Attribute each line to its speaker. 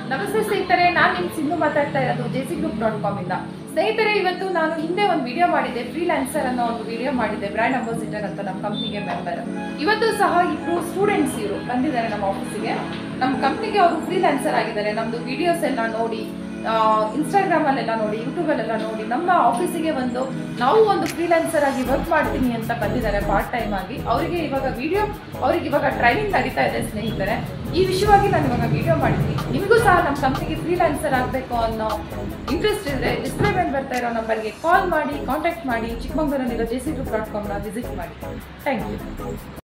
Speaker 1: ನಮಸ್ತೆ ಸ್ನೇಹಿತರೆ ನಾನು ನಿಮ್ಮ ಸಿಂಧು ಮಾತಾಡ್ತಾ ಇರೋದು J C group dot com ಇಂದ ಸ್ನೇಹಿತರೆ ಇವತ್ತು ನಾನು ಹಿಂದೆ ಒಂದು ವಿಡಿಯೋ ಮಾಡಿದ್ದೆ ಫ್ರೀಲ್ಯಾನ್ಸರ್ ಅನ್ನೋ ಒಂದು ವಿಡಿಯೋ ಮಾಡಿದ್ದೆ ಬ್ರ್ಯಾಂಡ್ ಅಂಬಾಸಿಡರ್ ಅಂತ ನಮ್ಮ ಕಂಪ್ನಿಗೆ ಮೆಂಬರ್ ಇವತ್ತು ಸಹ ಇಬ್ರು ಸ್ಟೂಡೆಂಟ್ಸ್ ಇವರು ಬಂದಿದ್ದಾರೆ ನಮ್ಮ ಆಫೀಸಿಗೆ ನಮ್ಮ ಕಂಪ್ನಿಗೆ ಅವರು ಫ್ರೀಲ್ಯಾನ್ಸರ್ ಆಗಿದ್ದಾರೆ ನಮ್ಮದು ವಿಡಿಯೋಸ್ ಎಲ್ಲ ನೋಡಿ ಇನ್ಸ್ಟಾಗ್ರಾಮಲ್ಲೆಲ್ಲ ನೋಡಿ ಯೂಟ್ಯೂಬಲ್ಲೆಲ್ಲ ನೋಡಿ ನಮ್ಮ ಆಫೀಸಿಗೆ ಒಂದು ನಾವು ಒಂದು ಫ್ರೀಲ್ಯಾನ್ಸರ್ ಆಗಿ ವರ್ಕ್ ಮಾಡ್ತೀನಿ ಅಂತ ಬಂದಿದ್ದಾರೆ ಪಾರ್ಟ್ ಟೈಮ್ ಆಗಿ ಅವರಿಗೆ ಇವಾಗ ವಿಡಿಯೋ ಅವ್ರಿಗೆ ಇವಾಗ ಟ್ರೈನಿಂಗ್ ನಡೀತಾ ಇದೆ ಸ್ನೇಹಿತರೆ ಈ ವಿಷಯವಾಗಿ ನಾನು ಇವಾಗ ವಿಡಿಯೋ ಮಾಡಿದ್ದೀನಿ ನಿಮಗೂ ಸಹ ನಮ್ಮ ಕಂಪ್ನಿಗೆ ಫ್ರೀಲ್ಯಾನ್ಸರ್ ಆಗಬೇಕು ಅನ್ನೋ ಇಂಟ್ರೆಸ್ಟ್ ಇದ್ದರೆ ಡಿಸ್ಪ್ಲೇ ಮೇಲೆ ಬರ್ತಾ ಇರೋ ನಂಬರ್ಗೆ ಕಾಲ್ ಮಾಡಿ ಕಾಂಟ್ಯಾಕ್ಟ್ ಮಾಡಿ ಚಿಕ್ಕಮಂಗ್ಳೂರಲ್ಲಿರೋ ಜೆ ಸಿ ಗ್ರೂಪ್ ಡಾಟ್ ಕಾಮ್ನ ವಿಸಿಟ್ ಮಾಡಿ ಥ್ಯಾಂಕ್ ಯು